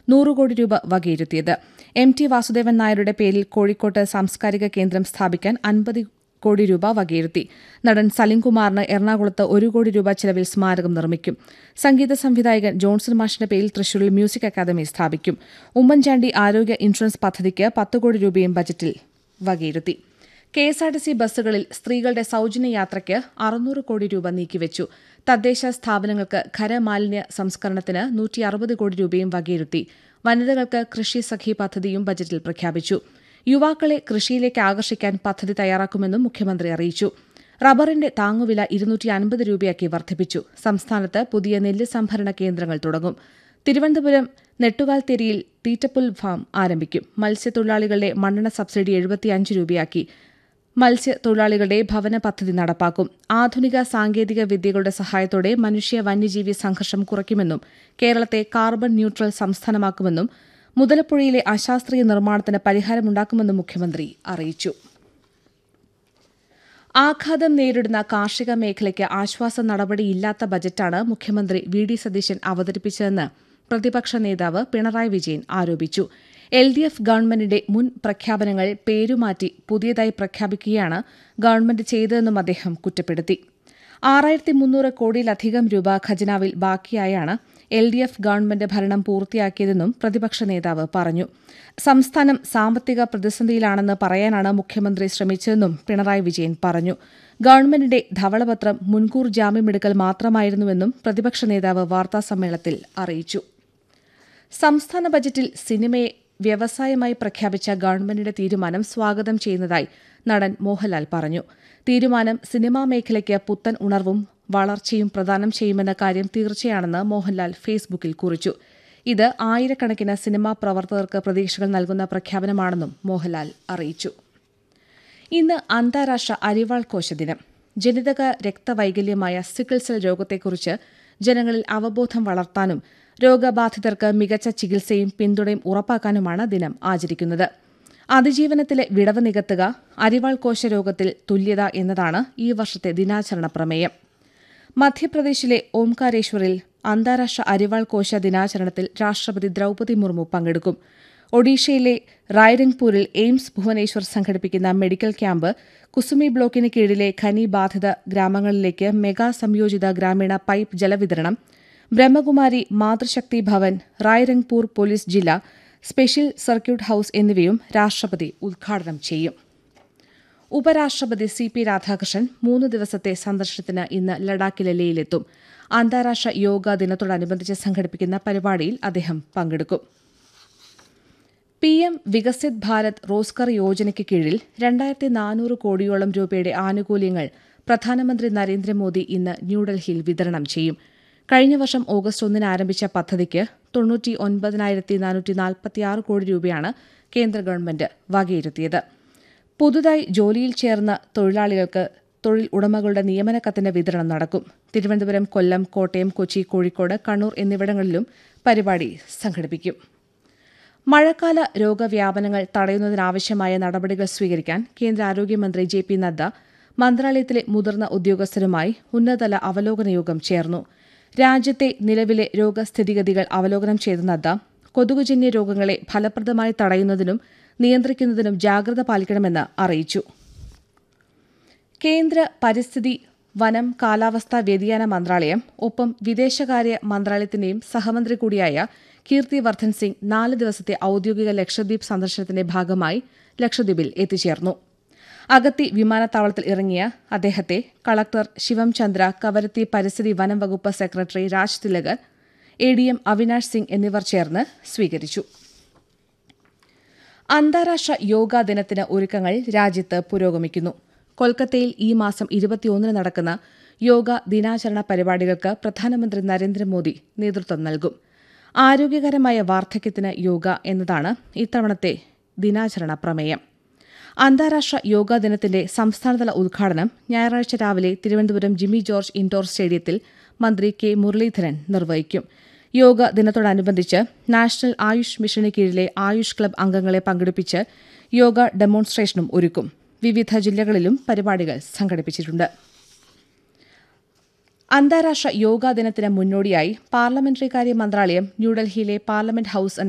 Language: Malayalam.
നൂറ് കോടി രൂപ വകയിരുത്തിയത് എം ടി വാസുദേവൻ നായരുടെ പേരിൽ കോഴിക്കോട്ട് സാംസ്കാരിക കേന്ദ്രം സ്ഥാപിക്കാൻ അൻപത് കോടി രൂപ വകയിരുത്തി നടൻ സലിംകുമാറിന് എറണാകുളത്ത് ഒരു കോടി രൂപ ചെലവിൽ സ്മാരകം നിർമ്മിക്കും സംഗീത സംവിധായകൻ ജോൺസൺ മാഷിന്റെ പേരിൽ തൃശൂരിൽ മ്യൂസിക് അക്കാദമി സ്ഥാപിക്കും ഉമ്മൻചാണ്ടി ആരോഗ്യ ഇൻഷുറൻസ് പദ്ധതിക്ക് പത്ത് കോടി രൂപയും ബജറ്റിൽ വകയിരുത്തി K S R T C ബസ്സുകളിൽ സ്ത്രീകളുടെ സൌജന്യ യാത്രയ്ക്ക് അറുന്നൂറ് കോടി രൂപ നീക്കിവച്ചു തദ്ദേശ സ്ഥാപനങ്ങൾക്ക് ഖരമാലിന്യ സംസ്കരണത്തിന് നൂറ്റി അറുപത് കോടി രൂപയും വകയിരുത്തി വനിതകൾക്ക് കൃഷി സഖി പദ്ധതിയും ബജറ്റിൽ പ്രഖ്യാപിച്ചു യുവാക്കളെ കൃഷിയിലേക്ക് ആകർഷിക്കാൻ പദ്ധതി തയ്യാറാക്കുമെന്നും മുഖ്യമന്ത്രി അറിയിച്ചു റബ്ബറിന്റെ താങ്ങുവില ഇരുന്നൂറ്റി അൻപത് രൂപയാക്കി വർദ്ധിപ്പിച്ചു സംസ്ഥാനത്ത് പുതിയ നെല്ല് സംഭരണ കേന്ദ്രങ്ങൾ തുടങ്ങും തിരുവനന്തപുരം നെട്ടുകാൽത്തേരിയിൽ തീറ്റപ്പുൽ ഫാം ആരംഭിക്കും മത്സ്യത്തൊഴിലാളികളുടെ മണ്ണെണ്ണ സബ്സിഡി എഴുപത്തിയഞ്ച് രൂപയാക്കി മത്സ്യത്തൊഴിലാളികളുടെ ഭവന പദ്ധതി നടപ്പാക്കും ആധുനിക സാങ്കേതിക വിദ്യകളുടെ സഹായത്തോടെ മനുഷ്യ വന്യജീവി സംഘർഷം കുറയ്ക്കുമെന്നും കേരളത്തെ കാർബൺ ന്യൂട്രൽ സംസ്ഥാനമാക്കുമെന്നും മുതലപ്പുഴയിലെ അശാസ്ത്രീയ നിർമ്മാണത്തിന് പരിഹാരമുണ്ടാക്കുമെന്നും മുഖ്യമന്ത്രി അറിയിച്ചു ആഘാതം നേരിടുന്ന കാർഷിക മേഖലയ്ക്ക് ആശ്വാസ നടപടിയില്ലാത്ത ബജറ്റാണ് മുഖ്യമന്ത്രി വി ഡി സതീശൻ അവതരിപ്പിച്ചതെന്ന് പ്രതിപക്ഷ നേതാവ് പിണറായി വിജയൻ ആരോപിച്ചു എൽ ഡി എഫ് ഗവൺമെന്റിന്റെ മുൻ പ്രഖ്യാപനങ്ങൾ പേരുമാറ്റി പുതിയതായി പ്രഖ്യാപിക്കുകയാണ് ഗവൺമെന്റ് ചെയ്തതെന്നും അദ്ദേഹം കുറ്റപ്പെടുത്തി ആറായിരത്തി മുന്നൂറ് കോടിയിലധികം രൂപ ഖജനാവിൽ ബാക്കിയായാണ് എൽ ഡി എഫ് ഗവൺമെന്റ് ഭരണം പൂർത്തിയാക്കിയതെന്നും പ്രതിപക്ഷ നേതാവ് പറഞ്ഞു സംസ്ഥാനം സാമ്പത്തിക പ്രതിസന്ധിയിലാണെന്ന് പറയാനാണ് മുഖ്യമന്ത്രി ശ്രമിച്ചതെന്നും പിണറായി വിജയൻ പറഞ്ഞു ഗവൺമെന്റിന്റെ ധവളപത്രം മുൻകൂർ ജാമ്യമെടുക്കൽ മാത്രമായിരുന്നുവെന്നും പ്രതിപക്ഷ നേതാവ് വാർത്താസമ്മേളനത്തിൽ അറിയിച്ചു സംസ്ഥാന ബജറ്റിൽ സിനിമയെ വ്യവസായമായി പ്രഖ്യാപിച്ച ഗവൺമെന്റിന്റെ തീരുമാനം സ്വാഗതം ചെയ്യുന്നതായി നടൻ മോഹൻലാൽ പറഞ്ഞു തീരുമാനം സിനിമാ മേഖലയ്ക്ക് പുത്തൻ ഉണർവും വളർച്ചയും പ്രദാനം ചെയ്യുമെന്ന കാര്യം തീർച്ചയാണെന്ന് മോഹൻലാൽ ഫേസ്ബുക്കിൽ കുറിച്ചു ഇത് ആയിരക്കണക്കിന് സിനിമാ പ്രവർത്തകർക്ക് പ്രതീക്ഷകൾ നൽകുന്ന പ്രഖ്യാപനമാണെന്നും മോഹൻലാൽ അറിയിച്ചു ഇന്ന് അന്താരാഷ്ട്ര അരിവാൾ കോശ ദിനം ജനിതക രക്തവൈകല്യമായ സിക്കിൾ സെൽ രോഗത്തെക്കുറിച്ച് ജനങ്ങളിൽ അവബോധം വളർത്താനും രോഗബാധിതർക്ക് മികച്ച ചികിത്സയും പിന്തുണയും ഉറപ്പാക്കാനുമാണ് ദിനം ആചരിക്കുന്നത് അതിജീവനത്തിലെ വിടവ് നികത്തുക അരിവാൾ കോശ രോഗത്തിൽ തുല്യത എന്നതാണ് ഈ വർഷത്തെ ദിനാചരണ പ്രമേയം മധ്യപ്രദേശിലെ ഓംകാരേശ്വറിൽ അന്താരാഷ്ട്ര അരിവാൾ കോശ ദിനാചരണത്തിൽ രാഷ്ട്രപതി ദ്രൌപതി മുർമു പങ്കെടുക്കും ഒഡീഷയിലെ റായ്രംഗ്പൂരിൽ എയിംസ് ഭുവനേശ്വർ സംഘടിപ്പിക്കുന്ന മെഡിക്കൽ ക്യാമ്പ് കുസുമി ബ്ലോക്കിന് കീഴിലെ ഖനി ബാധിത ഗ്രാമങ്ങളിലേക്ക് മെഗാ സംയോജിത ഗ്രാമീണ പൈപ്പ് ജലവിതരണം ബ്രഹ്മകുമാരി മാതൃശക്തി ഭവൻ റായ്രംഗ്പൂർ പോലീസ് ജില്ല സ്പെഷ്യൽ സർക്യൂട്ട് ഹൌസ് എന്നിവയും രാഷ്ട്രപതി ഉദ്ഘാടനം ചെയ്യും ഉപരാഷ്ട്രപതി സി പി രാധാകൃഷ്ണൻ മൂന്ന് ദിവസത്തെ സന്ദർശനത്തിന് ഇന്ന് ലഡാക്കിലെ ലേയിലെത്തും അന്താരാഷ്ട്ര യോഗാ ദിനത്തോടനുബന്ധിച്ച് സംഘടിപ്പിക്കുന്ന പരിപാടിയിൽ അദ്ദേഹം പങ്കെടുക്കും പി എം വികസിത് ഭാരത് റോസ്കർ യോജനയ്ക്ക് കീഴിൽ രണ്ടായിരത്തി നാനൂറ് കോടിയോളം രൂപയുടെ ആനുകൂല്യങ്ങൾ പ്രധാനമന്ത്രി നരേന്ദ്രമോദി ഇന്ന് ന്യൂഡൽഹിയിൽ വിതരണം ചെയ്യും കഴിഞ്ഞ വർഷം ഓഗസ്റ്റ് ഒന്നിന് ആരംഭിച്ച പദ്ധതിക്ക് തൊണ്ണൂറ്റി ഒൻപതിനായിരത്തി നാനൂറ്റി നാൽപ്പത്തിയാറ് കോടി രൂപയാണ് കേന്ദ്ര ഗവൺമെന്റ് വകയിരുത്തിയത് പുതുതായി ജോലിയിൽ ചേർന്ന തൊഴിലാളികൾക്ക് തൊഴിൽ ഉടമകളുടെ നിയമന കത്തിന്റെ വിതരണം നടക്കും തിരുവനന്തപുരം കൊല്ലം കോട്ടയം കൊച്ചി കോഴിക്കോട് കണ്ണൂർ എന്നിവിടങ്ങളിലും പരിപാടി സംഘടിപ്പിക്കും മഴക്കാല രോഗവ്യാപനങ്ങൾ തടയുന്നതിനാവശ്യമായ നടപടികൾ സ്വീകരിക്കാൻ കേന്ദ്ര ആരോഗ്യമന്ത്രി ജെ പി നദ്ദ മന്ത്രാലയത്തിലെ മുതിർന്ന ഉദ്യോഗസ്ഥരുമായി ഉന്നതതല അവലോകന യോഗം ചേർന്നു രാജ്യത്തെ നിലവിലെ രോഗസ്ഥിതിഗതികൾ അവലോകനം ചെയ്ത നദ്ദ കൊതുകുജന്യ രോഗങ്ങളെ ഫലപ്രദമായി തടയുന്നതിനും നിയന്ത്രിക്കുന്നതിനും ജാഗ്രത പാലിക്കണമെന്ന് അറിയിച്ചു കേന്ദ്ര പരിസ്ഥിതി വനം കാലാവസ്ഥാ വ്യതിയാന മന്ത്രാലയം ഒപ്പം വിദേശകാര്യ മന്ത്രാലയത്തിന്റെയും സഹമന്ത്രി കൂടിയായ കീർത്തി വർദ്ധൻ സിംഗ് നാല് ദിവസത്തെ ഔദ്യോഗിക ലക്ഷദ്വീപ് സന്ദർശനത്തിന്റെ ഭാഗമായി ലക്ഷദ്വീപിൽ എത്തിച്ചേർന്നു അഗത്തി വിമാനത്താവളത്തിൽ ഇറങ്ങിയ അദ്ദേഹത്തെ കളക്ടർ ശിവം ചന്ദ്ര കവരത്തി പരിസ്ഥിതി വനം വകുപ്പ് secretary Raj Tilakar A D M Avinash Singh എന്നിവർ ചേർന്ന് സ്വീകരിച്ചു അന്താരാഷ്ട്ര യോഗാ ദിനത്തിന് ഒരുക്കങ്ങൾ രാജ്യത്ത് പുരോഗമിക്കുന്നു കൊൽക്കത്തയിൽ ഈ മാസം ഇരുപത്തിയൊന്നിന് നടക്കുന്ന യോഗ ദിനാചരണ പരിപാടികൾക്ക് പ്രധാനമന്ത്രി നരേന്ദ്രമോദി നേതൃത്വം നൽകും ആരോഗ്യകരമായ വാർദ്ധക്യത്തിന് യോഗ എന്നതാണ് ഇത്തവണത്തെ ദിനാചരണ പ്രമേയം അന്താരാഷ്ട്ര യോഗാ ദിനത്തിന്റെ സംസ്ഥാനതല ഉദ്ഘാടനം ഞായറാഴ്ച രാവിലെ തിരുവനന്തപുരം ജിമ്മി ജോർജ് ഇൻഡോർ സ്റ്റേഡിയത്തിൽ മന്ത്രി കെ മുരളീധരൻ നിർവഹിക്കും യോഗ ദിനത്തോടനുബന്ധിച്ച് നാഷണൽ ആയുഷ് മിഷന് കീഴിലെ ആയുഷ് ക്ലബ് അംഗങ്ങളെ പങ്കെടുപ്പിച്ച് യോഗ ഡെമോൺസ്ട്രേഷനും ഒരുക്കും വിവിധ ജില്ലകളിലും പരിപാടികൾ സംഘടിപ്പിച്ചിട്ടുണ്ട് അന്താരാഷ്ട്ര യോഗാ ദിനത്തിന് മുന്നോടിയായി പാർലമെന്ററികാര്യ മന്ത്രാലയം ന്യൂഡൽഹിയിലെ പാർലമെന്റ് ഹൌസ്